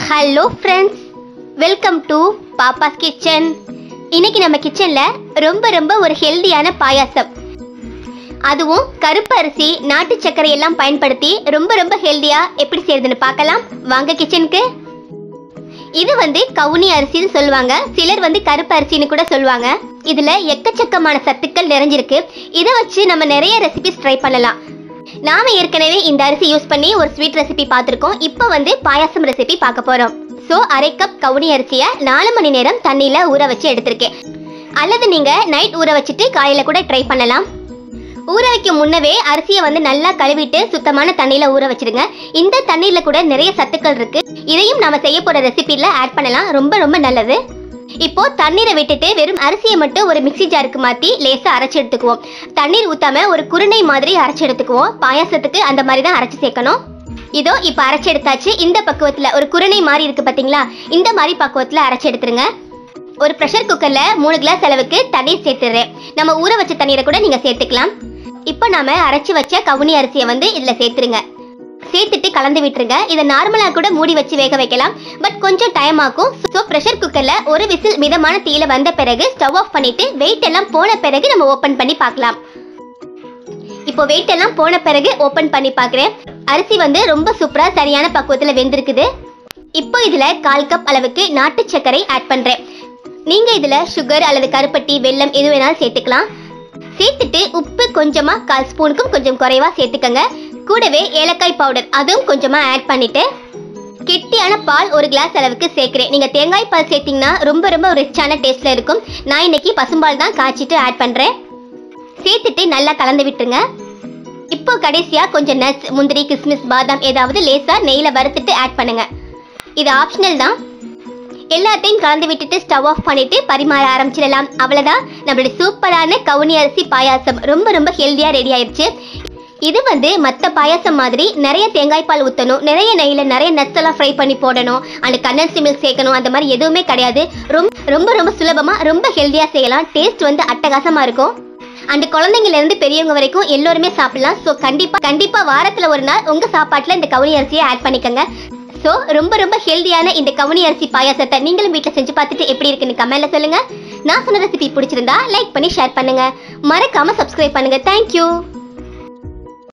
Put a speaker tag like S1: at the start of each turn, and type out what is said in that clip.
S1: hello friends welcome to Pappa's kitchen இன்னைக்கு நம்ம கிச்சன்ல ரொம்ப ரொம்ப ஒரு ஹெல்தியான பாயாசம் அதுவும் கருப்பு அரிசி நாட்டு சர்க்கரை எல்லாம் பயன்படுத்தி ரொம்ப ரொம்ப ஹெல்தியா எப்படி செய்யறதுன்னு பார்க்கலாம் வாங்க கிச்சனுக்கு இது வந்து கவுனி அரிசின்னு சொல்லுவாங்க சிலர் வந்து கருப்பு அரிசின்னு கூட சொல்லுவாங்க இதுல எக்கச்சக்கமான சத்துக்கள் நிறைஞ்சிருக்கு இதை வச்சு நம்ம நிறைய ரெசிபிஸ் ட்ரை பண்ணலாம் நாம ஏற்கனவே இந்த அரிசி யூஸ் பண்ணி ஒரு ஸ்வீட் ரெசிபி பார்த்துருக்கோம் இப்போ வந்து பாயாசம் ரெசிபி பார்க்க போறோம் ஸோ அரை கப் கவுனி அரிசியை நாலு மணி நேரம் தண்ணியில ஊற வச்சு எடுத்திருக்கேன் அல்லது நீங்க நைட் ஊற வச்சுட்டு காலையில கூட ட்ரை பண்ணலாம் ஊற வைக்கும் முன்னவே அரிசியை வந்து நல்லா கழுவிட்டு சுத்தமான தண்ணியில ஊற வச்சிடுங்க இந்த தண்ணியில கூட நிறைய சத்துக்கள் இருக்கு இதையும் நாம செய்ய போற ரெசிபில ஆட் பண்ணலாம் ரொம்ப ரொம்ப நல்லது இப்போ தண்ணீரை விட்டுட்டு வெறும் அரிசியை மட்டும் ஒரு மிக்ஸி ஜாருக்கு மாத்தி லேசா அரைச்சு எடுத்துக்குவோம் தண்ணீர் ஊத்தாம ஒரு குருணை மாதிரி அரைச்சு எடுத்துக்குவோம் பாயாசத்துக்கு அந்த மாதிரி தான் அரைச்சு சேர்க்கணும் இதோ இப்போ அரைச்சு எடுத்தாச்சு இந்த பக்குவத்துல ஒரு குருணை மாதிரி இருக்கு பாத்தீங்களா இந்த மாதிரி பக்குவத்துல அரைச்சு எடுத்துருங்க ஒரு ப்ரெஷர் குக்கர்ல மூணு கிளாஸ் அளவுக்கு தண்ணீர் சேர்த்துடுறேன் நம்ம ஊற வச்ச தண்ணீரை கூட நீங்க சேர்த்துக்கலாம் இப்போ நாம அரைச்சு வச்ச கவுனி அரிசியை வந்து இதுல சேர்த்துருங்க சேர்த்துட்டு கலந்து விட்டுருங்க இதை நார்மலா கூட மூடி வச்சு வேக வைக்கலாம் பட் கொஞ்சம் டைம் ஆகும் ஸோ ப்ரெஷர் குக்கர்ல ஒரு விசில் மிதமான தீயில வந்த பிறகு ஸ்டவ் ஆஃப் பண்ணிட்டு வெயிட் எல்லாம் போன பிறகு நம்ம ஓபன் பண்ணி பார்க்கலாம் இப்போ வெயிட் எல்லாம் போன பிறகு ஓபன் பண்ணி பார்க்குறேன் அரிசி வந்து ரொம்ப சூப்பரா சரியான பக்குவத்துல வெந்திருக்குது இப்போ இதுல கால் கப் அளவுக்கு நாட்டு சர்க்கரை ஆட் பண்றேன் நீங்க இதுல சுகர் அல்லது கருப்பட்டி வெல்லம் எது வேணாலும் சேர்த்துக்கலாம் சேர்த்துட்டு உப்பு கொஞ்சமா கால் ஸ்பூனுக்கும் கொஞ்சம் குறைவா சேர்த்துக்கங்க கூடவே ஏலக்காய் பவுடர் அதுவும் கொஞ்சமா ஆட் பண்ணிட்டு கெட்டியான பால் ஒரு கிளாஸ் அளவுக்கு சேர்க்கிறேன் நீங்க தேங்காய் பால் சேர்த்தீங்கன்னா ரொம்ப ரொம்ப ரிச்சான டேஸ்ட்ல இருக்கும் நான் இன்னைக்கு பசும்பால் தான் காய்ச்சிட்டு ஆட் பண்றேன் சேர்த்துட்டு நல்லா கலந்து விட்டுருங்க இப்போ கடைசியா கொஞ்சம் நட்ஸ் முந்திரி கிஸ்மிஸ் பாதாம் ஏதாவது லேசா நெய்ல வறுத்துட்டு ஆட் பண்ணுங்க இது ஆப்ஷனல் தான் எல்லாத்தையும் கலந்து விட்டுட்டு ஸ்டவ் ஆஃப் பண்ணிட்டு பரிமாற ஆரம்பிச்சிடலாம் அவ்வளவுதான் நம்மளுடைய சூப்பரான கவுனி அரிசி பாயாசம் ரொம்ப ரொம்ப ஹெல்தியா ரெடி ஆயிடுச்சு இது வந்து மற்ற பாயாசம் மாதிரி நிறைய தேங்காய் பால் ஊற்றணும் நிறைய நெய்யில் நிறைய நட்ஸ் எல்லாம் ஃப்ரை பண்ணி போடணும் அந்த கண்டன்சி மில்க் சேர்க்கணும் அந்த மாதிரி எதுவுமே கிடையாது ரொம்ப ரொம்ப ரொம்ப சுலபமாக ரொம்ப ஹெல்த்தியாக செய்யலாம் டேஸ்ட் வந்து அட்டகாசமாக இருக்கும் அந்த குழந்தைங்கள்ல இருந்து பெரியவங்க வரைக்கும் எல்லோருமே சாப்பிடலாம் ஸோ கண்டிப்பாக கண்டிப்பாக வாரத்தில் ஒரு நாள் உங்கள் சாப்பாட்டில் இந்த கவுனி அரிசியை ஆட் பண்ணிக்கோங்க ஸோ ரொம்ப ரொம்ப ஹெல்தியான இந்த கவுனி அரிசி பாயாசத்தை நீங்களும் வீட்டில் செஞ்சு பார்த்துட்டு எப்படி இருக்குன்னு கமெண்ட்ல சொல்லுங்க நான் சொன்ன ரெசிபி பிடிச்சிருந்தா லைக் பண்ணி ஷேர் பண்ணுங்க மறக்காம சப்ஸ்கிரைப் பண்ணுங்க தேங்க்யூ